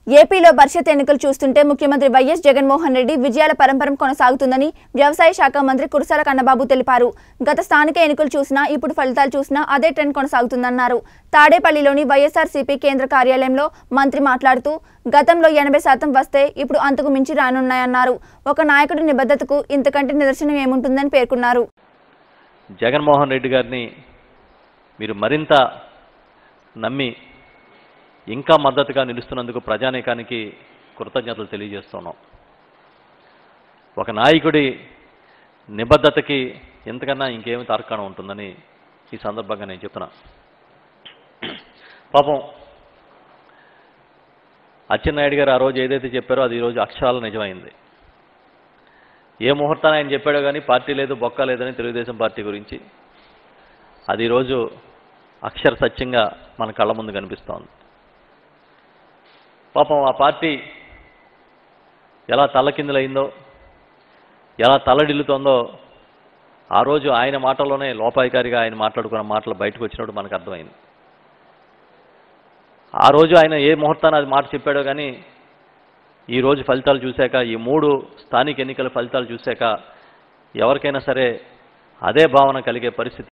ఏపీలో పరిషత్ ఎన్నికలు చూస్తుంటే ముఖ్యమంత్రి వైఎస్ జగన్మోహన్ రెడ్డి విజయాల పరంపర కొనసాగుతుందని వ్యవసాయ శాఖ మంత్రి కురసాల కన్నబాబు తెలిపారు గత స్థానిక ఎన్నికలు చూసినా ఇప్పుడు ఫలితాలు చూసినా అదే ట్రెండ్ కొనసాగుతుందన్నారు తాడేపల్లిలోని వైఎస్ఆర్సీపీ కేంద్ర కార్యాలయంలో మంత్రి మాట్లాడుతూ గతంలో ఎనభై శాతం వస్తే ఇప్పుడు అంతకు మించి రానున్నాయన్నారు ఒక నాయకుడి నిబద్ధతకు ఇంతకంటే నిదర్శనం ఏముంటుందని పేర్కొన్నారు జగన్మోహన్ రెడ్డి గారిని మీరు మరింత నమ్మి ఇంకా మద్దతుగా నిలుస్తున్నందుకు ప్రజానీకానికి కృతజ్ఞతలు తెలియజేస్తున్నాం ఒక నాయకుడి నిబద్ధతకి ఎంతకన్నా ఇంకేమి తార్కాణం ఉంటుందని ఈ సందర్భంగా నేను చెప్తున్నా పాపం అచ్చెన్నాయుడు గారు ఆ రోజు ఏదైతే చెప్పారో అది ఈరోజు అక్షరాలు నిజమైంది ఏ ముహూర్తాన్ని ఆయన చెప్పాడో కానీ పార్టీ లేదు బొక్క లేదని తెలుగుదేశం పార్టీ గురించి అది ఈరోజు అక్షర సత్యంగా మన కళ్ళ ముందు కనిపిస్తోంది పాపం ఆ పార్టీ ఎలా తల్లకిందులైందో ఎలా తల్లడిల్లుతోందో ఆ రోజు ఆయన మాటల్లోనే లోపాయికారిగా ఆయన మాట్లాడుకున్న మాటలు బయటకు వచ్చినప్పుడు మనకు అర్థమైంది ఆ రోజు ఆయన ఏ ముహూర్తాన్ని అది మాట చెప్పాడో కానీ ఈ రోజు ఫలితాలు చూశాక ఈ మూడు స్థానిక ఎన్నికల ఫలితాలు చూశాక ఎవరికైనా సరే అదే భావన కలిగే పరిస్థితి